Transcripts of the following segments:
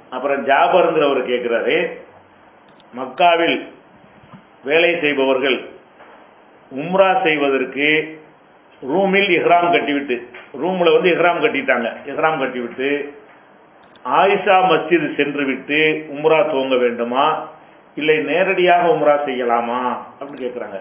அப்புறம் ஜாபருங்கிறவர் கேட்கிறாரு மக்காவில் வேலை செய்பவர்கள் உம்ரா செய்வதற்கு ரூமில் இஹ்ராம் கட்டிவிட்டு ரூம்ல வந்து இஹ்ராம் கட்டிட்டாங்க இஹ்ராம் கட்டிவிட்டு ஆயிஷா மஸ்ஜித் சென்று விட்டு உம்ரா துவங்க வேண்டுமா இல்லை நேரடியாக உம்ரா செய்யலாமா அப்படின்னு கேட்குறாங்க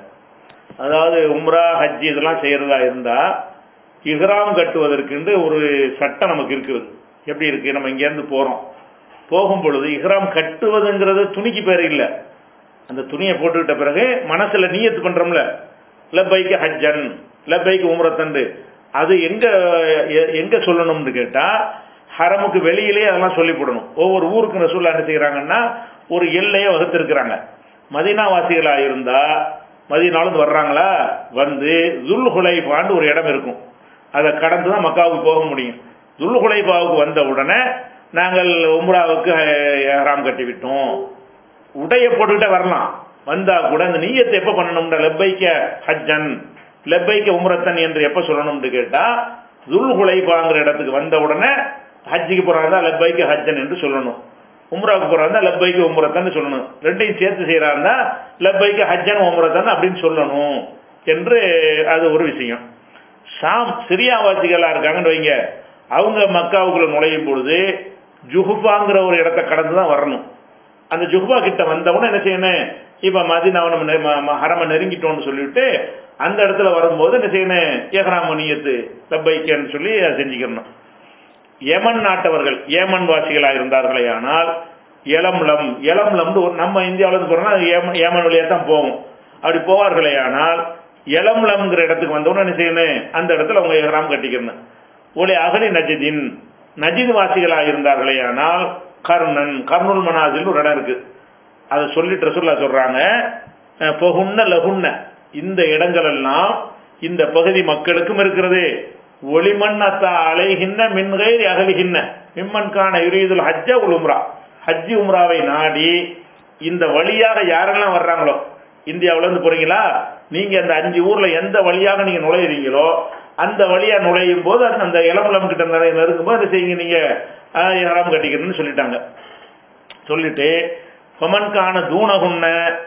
அதாவது உம்ரா ஹஜ் இதெல்லாம் செய்யறதா இருந்தா இஹ்ராம் கட்டுவதற்குண்டு ஒரு சட்டம் நமக்கு இருக்குது எப்படி இருக்கு நம்ம இங்கேருந்து போறோம் போகும் பொழுது இஹ்ராம் கட்டுவதுங்கிறது துணிக்கு பேர் இல்லை அந்த துணியை போட்டுக்கிட்ட பிறகு மனசுல நீயத்து பண்றோம்ல லப்பைக்கு ஹஜ்ஜன் லப்பைக்கு உம்ரத்தண்டு அது எங்க எ- எங்க சொல்லணும்னு கேட்டா ஹரமுக்கு வெளியிலேயே அதெல்லாம் சொல்லி போடணும் ஒவ்வொரு ஊருக்கு ரசூல்லா என்ன செய்யறாங்கன்னா ஒரு எல்லையை வகுத்திருக்கிறாங்க மதீனா வாசிகளா இருந்தா மதீனாலும் வர்றாங்களா வந்து துல் ஹுலைஃபான்னு ஒரு இடம் இருக்கும் அதை கடந்து தான் மக்காவுக்கு போக முடியும் துல் ஹுலைஃபாவுக்கு வந்த உடனே நாங்கள் உம்ராவுக்கு ஹராம் கட்டி விட்டோம் உடைய போட்டுக்கிட்டே வரலாம் வந்தா கூட அந்த நீயத்தை எப்ப பண்ணணும்னா லெப்பைக்க ஹஜ்ஜன் லெப்பைக்க உம்ரத்தன் என்று எப்ப சொல்லணும்னு கேட்டா துல் ஹுலைஃபாங்கிற இடத்துக்கு வந்த உடனே ஹஜ்ஜுக்கு போறாங்க லெப்பைக்க ஹஜ்ஜன் என்று சொல்லணும் உம்ராவுக்கு போறாங்க லெப்பைக்கு உம்ரத்தன் சொல்லணும் ரெண்டையும் சேர்த்து செய்யறாங்க லெப்பைக்கு ஹஜ்ஜன் உம்ரத்தன் அப்படின்னு சொல்லணும் என்று அது ஒரு விஷயம் ஷாம் சிரியாவாசிகளா இருக்காங்கன்னு வைங்க அவங்க மக்காவுக்குள்ள நுழையும் பொழுது ஜுஹுஃபாங்கிற ஒரு இடத்த கடந்து தான் வரணும் அந்த ஜுஹ்பா கிட்ட வந்தவன என்ன செய்யணும் இப்ப மதினாவை நம்ம நெ- ம- ம- ஹரம நெருங்கிட்டோம்னு சொல்லிட்டு அந்த இடத்துல வரும்போது என்ன செய்யணும் ஏகராம நீயத்து லப்பைக்கன்னு சொல்லி அதை செஞ்சுக்கணும் யமன் நாட்டவர்கள் ஏமன் வாசிகளா இருந்தார்களே ஆனால் எலம்லம் எலம்லம்னு ஒரு நம்ம இந்தியாவில இருந்து போறோம்னா அது ஏமன் ஏமன் வழியா தான் போகும் அப்படி போவார்களே ஆனால் எலம்லம்ங்கிற இடத்துக்கு வந்தவொடனே என்ன செய்யணும் அந்த இடத்துல அவங்க ஏகராம் கட்டிக்கணும் ஒளி அகலி நஜிதின் நஜித் வாசிகளா இருந்தார்களே ஆனால் கர்ணன் கர்னுல் மனாசில் ஒரு இடம் இருக்கு அதை சொல்லிட்டு ரசூல்லா சொல்றாங்க அஹ், பொகுன்ன லகுன்ன இந்த இடங்கள் எல்லாம் இந்த பகுதி மக்களுக்கும் இருக்கிறது ஒளிமண் அத்தா அலைகின்ன மின்கை அகலிகின்ன மிம்மன் காண யுரீதுல் ஹஜ்ஜ உல் உம்ரா ஹஜ்ஜி உம்ராவை நாடி இந்த வழியாக யாரெல்லாம் வர்றாங்களோ இந்தியாவுல இருந்து போறீங்களா நீங்க அந்த அஞ்சு ஊர்ல எந்த வழியாக நீங்க நுழையிறீங்களோ அந்த வழியா நுழையும் போது அந்த- அந்த இளம்பலம் கிட்ட நிறைய நெருங்கும் போது என்ன செய்யுங்க நீங்க இடம் கட்டிக்கணும்னு சொல்லிட்டாங்க சொல்லிட்டு ஃபமன்கான தூணகுன்ன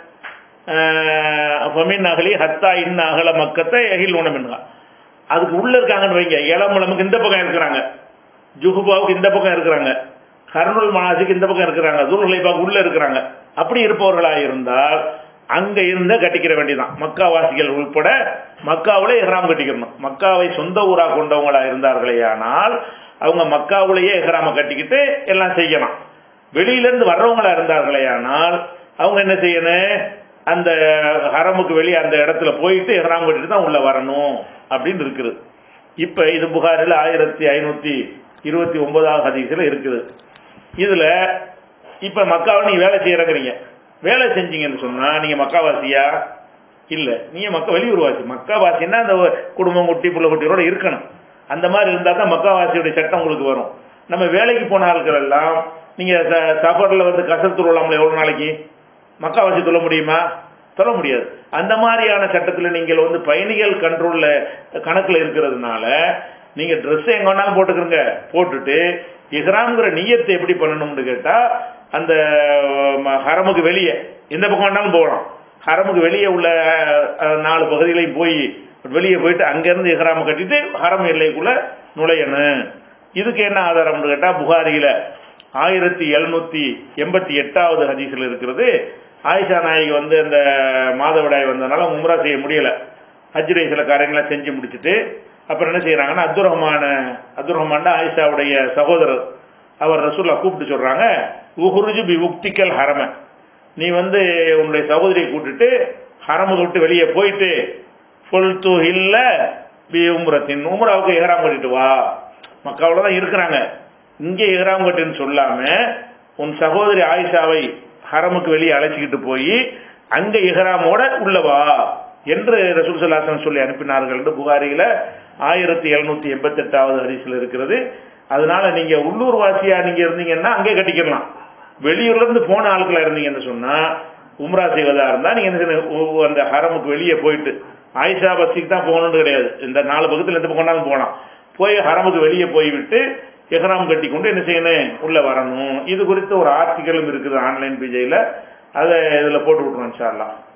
ஃபமின் அகலி ஹத்தா இன்ன அகல மக்கத்தை எகில் உணமின்கா அதுக்கு உள்ள இருக்காங்கன்னு வைங்க இளம்பலமுக்கு இந்த பக்கம் இருக்கிறாங்க ஜுஹுபாவுக்கு இந்த பக்கம் இருக்கிறாங்க கர்னூல் மனாசிக்கு இந்த பக்கம் இருக்கிறாங்க துல்ஹலைபாவுக்கு உள்ள இருக்கிறாங்க அப்படி இருப்பவர்களா இருந்தால் அங்க இருந்த கட்டிக்கிற வேண்டியதான் மக்காவாசிகள் உள்பட மக்காவுல இஹ்ராம் கட்டிக்கணும் மக்காவை சொந்த ஊரா கொண்டவங்களா இருந்தார்களே ஆனால் அவங்க மக்காவுலயே இஹ்ராம கட்டிக்கிட்டு எல்லாம் செய்யலாம் வெளியில இருந்து வர்றவங்களா இருந்தார்களே ஆனால் அவங்க என்ன செய்யணும் அந்த ஹரமுக்கு வெளியே அந்த இடத்துல போயிட்டு இஹ்ராம் கட்டிட்டு தான் உள்ள வரணும் அப்படின்னு இருக்குது இப்ப இது புகாரில் ஆயிரத்தி ஐநூத்தி இருபத்தி ஒன்பதாவது ஹதீஸ்ல இருக்குது இதுல இப்ப மக்காவை நீங்க வேலை செய்யறங்கிறீங்க வேலை செஞ்சீங்கன்னு சொன்னா நீங்க மக்காவாசியா இல்ல நீங்க மக்கா வெளியூர்வாசி மக்காவாசின்னா அந்த குடும்பம் குட்டி புள்ள குட்டிகளோட இருக்கணும் அந்த மாதிரி இருந்தா தான் மக்காவாசியுடைய சட்டம் உங்களுக்கு வரும் நம்ம வேலைக்கு போன ஆட்கள் எல்லாம் நீங்க ச- சஃபர்ல வந்து கசர் துருவலாம்ல எவ்வளவு நாளைக்கு மக்காவாசி சொல்ல முடியுமா சொல்ல முடியாது அந்த மாதிரியான சட்டத்துல நீங்கள் வந்து பயணிகள் கண்ட்ரோல்ல கணக்குல இருக்கிறதுனால நீங்க Dress எங்க வேணாலும் போட்டுக்கிறங்க போட்டுட்டு இஹ்ராம்ங்கிற நியத்தை எப்படி பண்ணணும்னு கேட்டா அந்த ம, ஹரமுக்கு வெளியே எந்த பக்கம் வேணாலும் போகலாம் ஹரமுக்கு வெளியே உள்ள அஹ், நாலு பகுதிகளையும் போய் வெளியே போயிட்டு அங்கிருந்து இஹ்ராம கட்டிட்டு ஹரம் எல்லைக்குள்ள நுழையணும் இதுக்கு என்ன ஆதாரம்னு கேட்டா புகாரியில ஆயிரத்தி எழுநூத்தி எண்பத்தி எட்டாவது ஹதீஸ்ல இருக்கிறது ஆயிஷா நாயகி வந்து அந்த மாதவிடாய் வந்ததுனால உம்ரா செய்ய முடியல ஹஜ்ரை சில காரியங்களை செஞ்சு முடிச்சிட்டு அப்புறம் என்ன செய்யறாங்கன்னா அப்துல் ரஹ்மான அப்துல் ரஹ்மான் ஆயிஷாவுடைய சகோதரர் அவர் ரசூல்லா கூப்பிட்டு சொல்றாங்க உஹுருஜு பி உக்திக்கல் ஹரம நீ வந்து உன்னுடைய சகோதரியை கூட்டிட்டு ஹரம விட்டு வெளியே போயிட்டு பொல்து இல்ல பி உம்ரத்தின் உம்ராவுக்கு ஏறாம கட்டிட்டு வா மக்காவோட தான் இருக்கிறாங்க இங்கே ஏறாம கட்டுன்னு சொல்லாம உன் சகோதரி ஆயிஷாவை ஹரமுக்கு வெளியே அழைச்சிக்கிட்டு போய் அங்க இஹ்ராமோட உள்ள வா என்று ரசூல் சல்லாசன் சொல்லி அனுப்பினார்கள் என்று புகாரியில ஆயிரத்தி எழுநூத்தி எண்பத்தி எட்டாவது ஹரிசில் இருக்கிறது அதனால நீங்க உள்ளூர் வாசியா நீங்க இருந்தீங்கன்னா அங்கே கட்டிக்கலாம் வெளியூர்ல இருந்து போன ஆட்களா இருந்தீங்கன்னு சொன்னா உம்ரா செய்வதா இருந்தா நீங்க என்ன செய்யணும்? ஒ- அந்த ஹரமுக்கு வெளியே போயிட்டு ஆயிஷா பஸ்ஸுக்கு தான் போகணும்னு கிடையாது இந்த நாலு பக்கத்துல எந்த பக்கம்னாலும் போகலாம் போய் ஹரமுக்கு வெளியே போய் விட்டு எஹ்ராம் கட்டி கொண்டு என்ன செய்யணும் உள்ள வரணும் இது குறித்து ஒரு ஆர்டிக்கலும் இருக்குது ஆன்லைன் பேஜையில் அதை இதில் போட்டு விட்ருவோம் இன்ஷா அல்லாஹ்